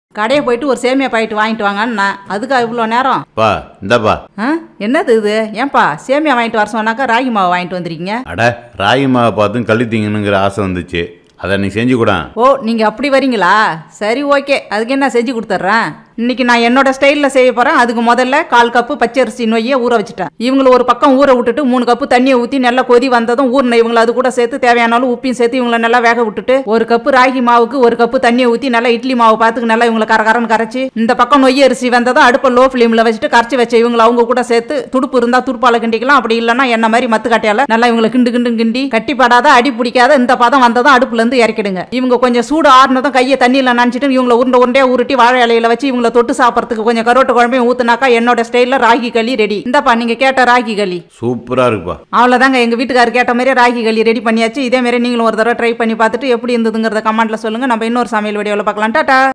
கடையை போயிட்டு ஒரு சேமியா பாக்கெட் வாங்கிட்டு வாங்கன்னு அதுக்கா இவ்வளோ நேரம் பா இந்தாப்பா ஆ என்னது இது ஏன்பா சேமியா வாங்கிட்டு வர சொன்னாக்கா ராகி மாவு வாங்கிட்டு வந்திருக்கீங்க அட ராகி மாவை பார்த்தும் கள்ளி திங்கணுங்கிற ஆசை வந்துச்சு அதை நீ செஞ்சு கூட ஓ நீங்கள் அப்படி வரீங்களா சரி ஓகே அதுக்கு என்ன செஞ்சு கொடுத்துட்றேன் இன்னைக்கு நான் என்னோட ஸ்டைலில் செய்ய போகிறேன் அதுக்கு முதல்ல கால் கப்பு பச்சரிசி நொய்யை ஊற வச்சுட்டேன் இவங்களை ஒரு பக்கம் ஊற விட்டுட்டு மூணு கப்பு தண்ணியை ஊற்றி நல்லா கொதி வந்ததும் ஊறின இவங்களை அது கூட சேர்த்து தேவையானாலும் உப்பையும் சேர்த்து இவங்களை நல்லா வேக விட்டுட்டு ஒரு கப்பு ராகி மாவுக்கு ஒரு கப்பு தண்ணியை ஊற்றி நல்லா இட்லி மாவு பார்த்துக்கு நல்லா இவங்களை கர கரன்னு கரைச்சி இந்த பக்கம் நொய் அரிசி வந்ததும் அடுப்பை லோ ஃப்ளேமில் வச்சுட்டு கரைச்சி வச்ச இவங்களை அவங்க கூட சேர்த்து துடுப்பு இருந்தால் துடுப்பால கிண்டிக்கலாம் அப்படி இல்லைன்னா என்ன மாதிரி மத்து கட்டையால நல்லா இவங்களை கிண்டு கிண்டு கிண்டி கட்டிப்படாத அடி பிடிக்காத இந்த பதம் வந்ததும் அடுப்புல இருந்து இறக்கிடுங்க இவங்க கொஞ்சம் சூடு ஆறுனதும் கையை தண்ணியில் நினச்சிட்டு இவங்களை உருண்டை உருண்டையா உருட்டி வாழை இலையில வச்சு இவங்களை தொட்டு சாப்பிட்றதுக்கு கொஞ்சம் கரோட்டு குழம்பையும் ஊத்துனாக்கா என்னோட ஸ்டைலில் ராகி களி ரெடி இந்தப்பா நீங்க கேட்ட ராகி களி சூப்பராக இருக்குப்பா அவ்வளோதாங்க எங்கள் வீட்டுக்காரர் கேட்ட மாதிரியே ராகி களி ரெடி பண்ணியாச்சு இதே மாதிரி நீங்களும் ஒரு தடவை ட்ரை பண்ணி பார்த்துட்டு எப்படி இருந்ததுங்கிறத கமெண்ட்ல சொல்லுங்க நம்ம இன்னொரு சமையல் வீடியோவில் பார்க்கலாம் டாட்டா